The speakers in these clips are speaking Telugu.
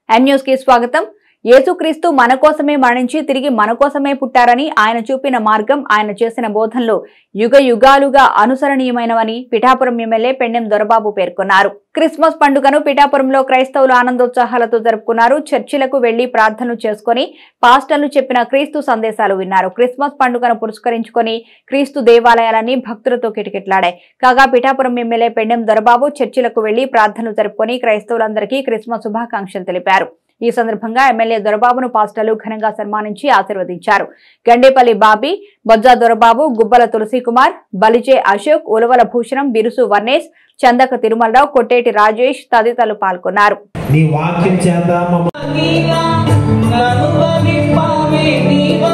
ఎం న్యూస్ కి స్వాగతం యేసుక్రీస్తు మన కోసమే మరణించి తిరిగి మన కోసమే పుట్టారని ఆయన చూపిన మార్గం ఆయన చేసిన బోధనలు యుగ యుగాలుగా అనుసరణీయమైనవని పిఠాపురం ఎమ్మెల్యే పెండెం దొరబాబు పేర్కొన్నారు క్రిస్మస్ పండుగను పిఠాపురంలో క్రైస్తవులు ఆనందోత్సాహాలతో జరుపుకున్నారు చర్చిలకు వెళ్లి ప్రార్థనలు చేసుకుని పాస్టర్లు చెప్పిన క్రీస్తు సందేశాలు విన్నారు క్రిస్మస్ పండుగను పురస్కరించుకొని క్రీస్తు దేవాలయాలన్నీ భక్తులతో కిటకిట్లాడాయి కాగా పిఠాపురం ఎమ్మెల్యే పెండెం దొరబాబు చర్చిలకు వెళ్లి ప్రార్థనలు జరుపుకొని క్రైస్తవులందరికీ క్రిస్మస్ శుభాకాంక్షలు తెలిపారు ఈ సందర్భంగా ఎమ్మెల్యే దొరబాబును పాస్టర్లు ఘనంగా సన్మానించి ఆశీర్వదించారు గండేపల్లి బాబీ బొజ్జా దొరబాబు గుబ్బల తులసి కుమార్ బలిజే అశోక్ ఉలవల భూషణం బిరుసు వర్ణేష్ చందక తిరుమలరావు కొట్టేటి రాజేష్ తదితరులు పాల్గొన్నారు నీ వాక్యం చేత మమ్మ నీవా ననువని పావే నీవా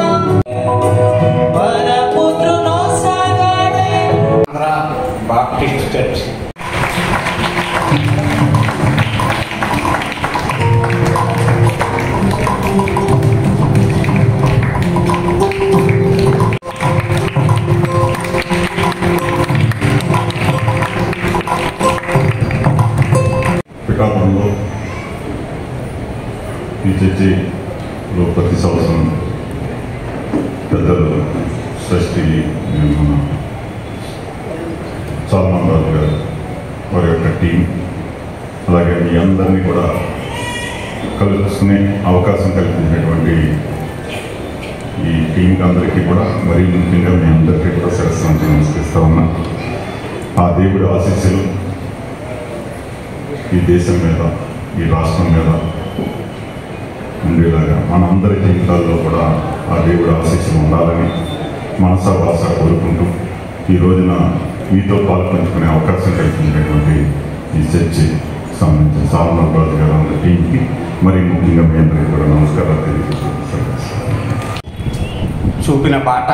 పరపుత్రునో సాగాడే ఆంధ్ర బాప్టిస్ట్ చర్చ్ పిఠాపురంలో ఈ చర్చిలో ప్రతి సంవత్సరం పెద్దలు షష్ఠి మన సల్మాన్ రాజు గారు వారి యొక్క టీం అలాగే మీ అందరినీ కూడా కలుసుకునే అవకాశం కల్పించినటువంటి ఈ టీంకి అందరికీ కూడా మరీ ముఖ్యంగా మీ అందరికీ కూడా శిరస్సు నమస్కరిస్తా ఉన్నా ఆ దేవుడి ఆశీస్సులు ఈ దేశం మీద ఈ రాష్ట్రం మీద ఉండేలాగా మనందరి జీవితాల్లో కూడా ఆ దేవుడి ఆశీస్సులు ఉండాలని మనసా వాస కోరుకుంటూ ఈ రోజున మీతో పాల్పంచుకునే అవకాశం కల్పించినటువంటి ఈ చర్చి సంబంధించిన సాల్మన్ రాజు గారు అందరి టీంకి మరి ముఖ్యంగా మీ అందరికీ కూడా నమస్కారాలు తెలియజేస్తున్నాను చూపిన బాట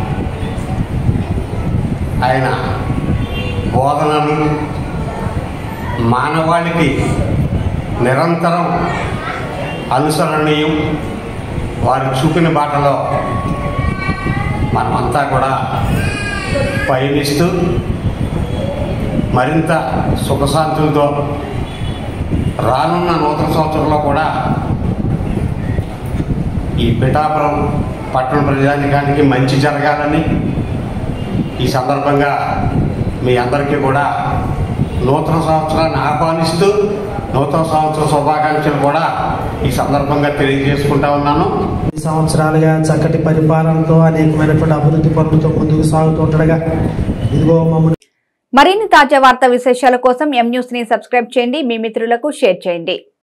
ఆయన బోధనలు మానవాళికి నిరంతరం అనుసరణీయం వారు చూపిన బాటలో మనమంతా కూడా పయనిస్తూ మరింత సుఖశాంతులతో రానున్న నూతన సంవత్సరంలో కూడా ఈ పిఠాపురం పట్టణ ప్రజానికానికి మంచి జరగాలని ఈ సందర్భంగా మీ అందరికీ కూడా నూతన సంవత్సరాన్ని ఆహ్వానిస్తూ నూతన సంవత్సర శుభాకాంక్షలు కూడా ఈ సందర్భంగా తెలియజేసుకుంటా ఉన్నాను ఈ సంవత్సరాలుగా చక్కటి పరిపాలనతో అనేకమైనటువంటి అభివృద్ధి పనులతో ముందుకు సాగుతుండగా ఇదిగో మమ్మల్ని మరిన్ని తాజా వార్తా విశేషాల కోసం ఎం న్యూస్ ని సబ్స్క్రైబ్ చేయండి మీ మిత్రులకు షేర్ చేయండి